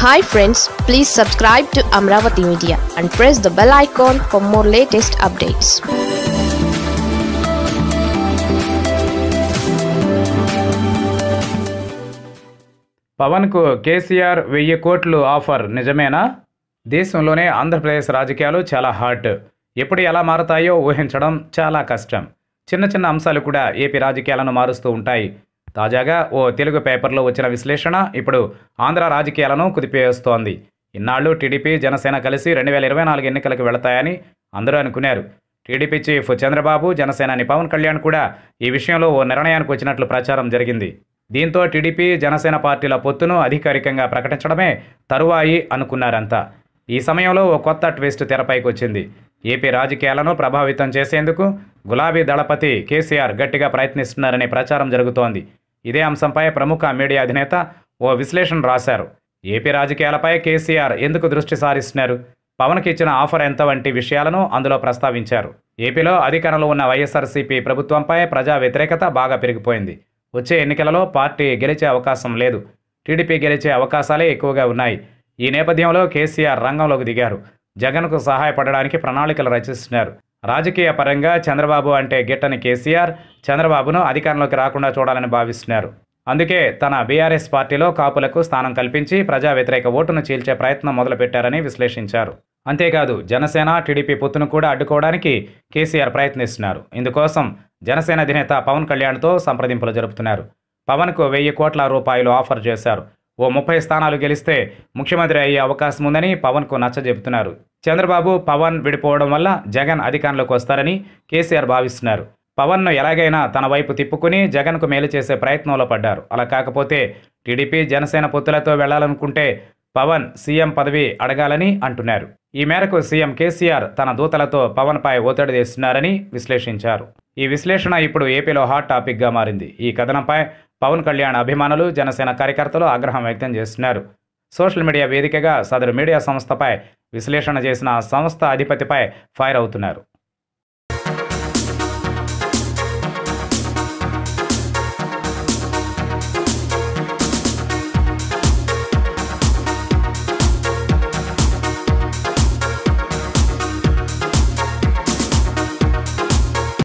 hi friends please subscribe to Amaravati media and press the bell icon for more latest updates పవన్కు కేసీఆర్ వెయ్యి కోట్లు offer నిజమేనా దేశంలోనే ఆంధ్రప్రదేశ్ రాజకీయాలు చాలా హాట్ ఎప్పుడు ఎలా మారతాయో ఊహించడం చాలా కష్టం చిన్న చిన్న అంశాలు కూడా ఏపీ రాజకీయాలను మారుస్తూ ఉంటాయి తాజాగా ఓ తెలుగు పేపర్లో వచ్చిన విశ్లేషణ ఇప్పుడు ఆంధ్ర రాజకీయాలను కుదిపేస్తోంది ఇన్నాళ్ళు టీడీపీ జనసేన కలిసి రెండు వేల ఇరవై నాలుగు ఎన్నికలకు వెళతాయని అందరూ అనుకున్నారు టీడీపీ చీఫ్ చంద్రబాబు జనసేనాని పవన్ కళ్యాణ్ కూడా ఈ విషయంలో ఓ నిర్ణయానికి వచ్చినట్లు ప్రచారం జరిగింది దీంతో టీడీపీ జనసేన పార్టీల పొత్తును అధికారికంగా ప్రకటించడమే తరువాయి అనుకున్నారంతా ఈ సమయంలో ఓ కొత్త ట్విస్ట్ తెరపైకి వచ్చింది ఏపీ రాజకీయాలను ప్రభావితం చేసేందుకు గులాబీ దళపతి కేసీఆర్ గట్టిగా ప్రయత్నిస్తున్నారనే ప్రచారం జరుగుతోంది ఇదే అంశంపై ప్రముఖ మీడియా అధినేత ఓ విశ్లేషణ రాశారు ఏపీ రాజకీయాలపై కేసీఆర్ ఎందుకు దృష్టి సారిస్తున్నారు పవన్కి ఇచ్చిన ఆఫర్ ఎంత వంటి విషయాలను అందులో ప్రస్తావించారు ఏపీలో అధికారంలో ఉన్న వైఎస్ఆర్సీపీ ప్రభుత్వంపై ప్రజా వ్యతిరేకత బాగా పెరిగిపోయింది వచ్చే ఎన్నికలలో పార్టీ గెలిచే అవకాశం లేదు టీడీపీ గెలిచే అవకాశాలే ఎక్కువగా ఉన్నాయి ఈ నేపథ్యంలో కేసీఆర్ రంగంలోకి దిగారు జగన్కు సహాయపడడానికి ప్రణాళికలు రచిస్తున్నారు రాజకీయ పరంగా చంద్రబాబు అంటే గిట్టని కేసీఆర్ చంద్రబాబును అధికారంలోకి రాకుండా చూడాలని భావిస్తున్నారు అందుకే తన బీఆర్ఎస్ పార్టీలో కాపులకు స్థానం కల్పించి ప్రజా వ్యతిరేక ఓటును చీల్చే ప్రయత్నం మొదలుపెట్టారని విశ్లేషించారు అంతేకాదు జనసేన టీడీపీ పొత్తును కూడా అడ్డుకోవడానికి కేసీఆర్ ప్రయత్నిస్తున్నారు ఇందుకోసం జనసేన అధినేత పవన్ కళ్యాణ్తో సంప్రదింపులు జరుపుతున్నారు పవన్కు వెయ్యి కోట్ల రూపాయలు ఆఫర్ చేశారు ఓ ముప్పై స్థానాలు గెలిస్తే ముఖ్యమంత్రి అయ్యే అవకాశం ఉందని పవన్కు నచ్చజెబుతున్నారు చంద్రబాబు పవన్ విడిపోవడం వల్ల జగన్ అధికారంలోకి వస్తారని కేసీఆర్ భావిస్తున్నారు పవన్ను ఎలాగైనా తన వైపు తిప్పుకుని జగన్కు మేలు చేసే ప్రయత్నంలో పడ్డారు అలా కాకపోతే టీడీపీ జనసేన పొత్తులతో వెళ్లాలనుకుంటే పవన్ సీఎం పదవి అడగాలని అంటున్నారు ఈ మేరకు సీఎం కేసీఆర్ తన దూతలతో పవన్పై ఒత్తిడి తెస్తున్నారని విశ్లేషించారు ఈ విశ్లేషణ ఇప్పుడు ఏపీలో హాట్ టాపిక్గా మారింది ఈ కథనంపై పవన్ కళ్యాణ్ అభిమానులు జనసేన కార్యకర్తలు ఆగ్రహం వ్యక్తం చేస్తున్నారు సోషల్ మీడియా వేదికగా సదరు మీడియా సంస్థపై విశ్లేషణ చేసిన సంస్థ అధిపతిపై ఫైర్ అవుతున్నారు